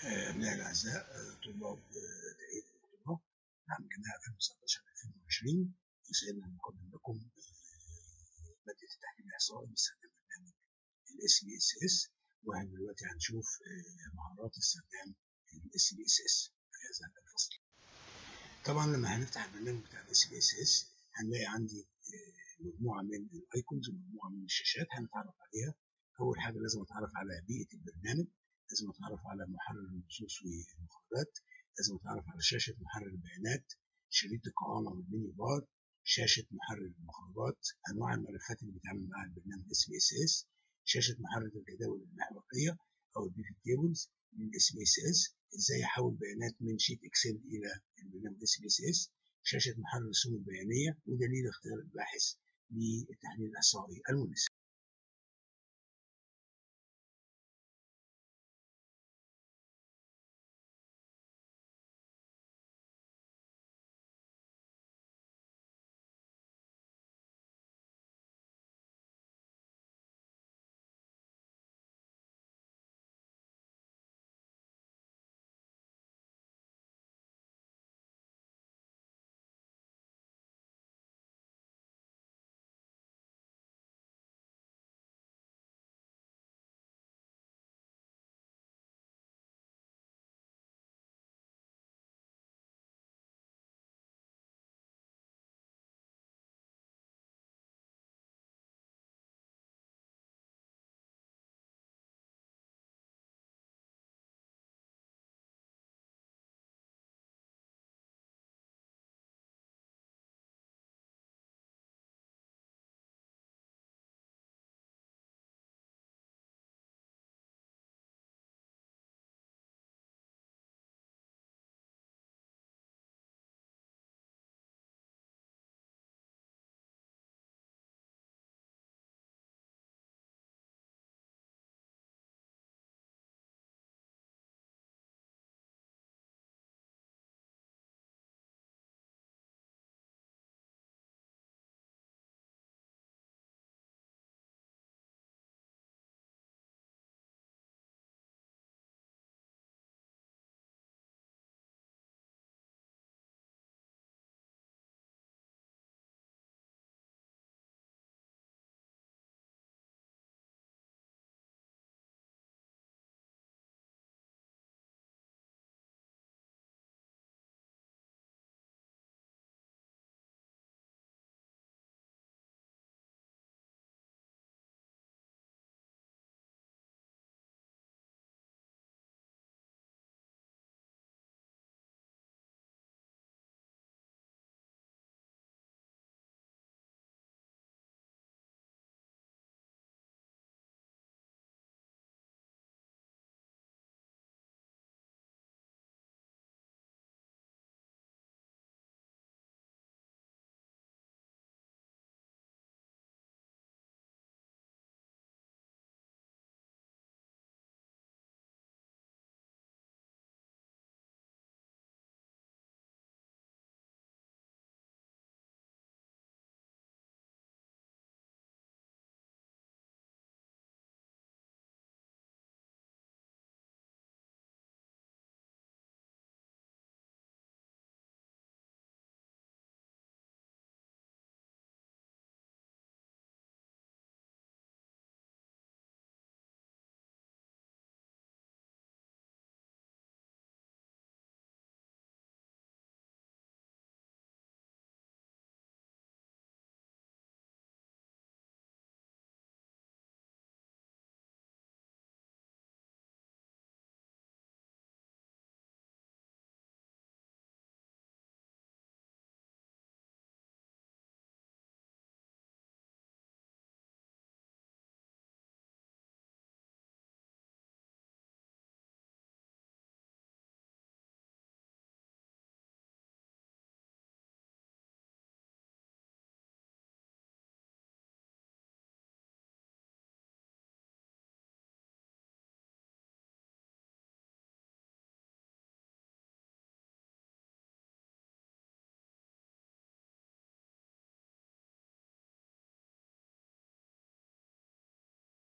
أبناء الأعزاء طلاب تأهيل الدكتوراه عام جامعة 2019-2020 يسعدنا أن نقدم لكم مادة التحليل الإحصائي باستخدام برنامج ال SPSS وإحنا دلوقتي هنشوف مهارات استخدام ال SPSS في هذا الفصل. طبعا لما هنفتح البرنامج بتاع ال SPSS هنلاقي عندي مجموعة من الأيكونز ومجموعة من الشاشات هنتعرف عليها. أول حاجة لازم أتعرف على بيئة البرنامج لازم اتعرف على محرر النصوص والمخرجات لازم اتعرف على شاشه محرر البيانات شريط القائمه والمنيو بار شاشه محرر المخرجات انواع الملفات اللي بيتعامل معاها البرنامج اس بي اس اس شاشه محرر الجداول المحوريه او البيفت تيبلز من اس بي اس اس ازاي احول بيانات من شيت اكسل الى البرنامج اس بي اس اس شاشه محرر الرسوم البيانيه ودليل اختيار الباحث للتحليل الاحصائي المناسب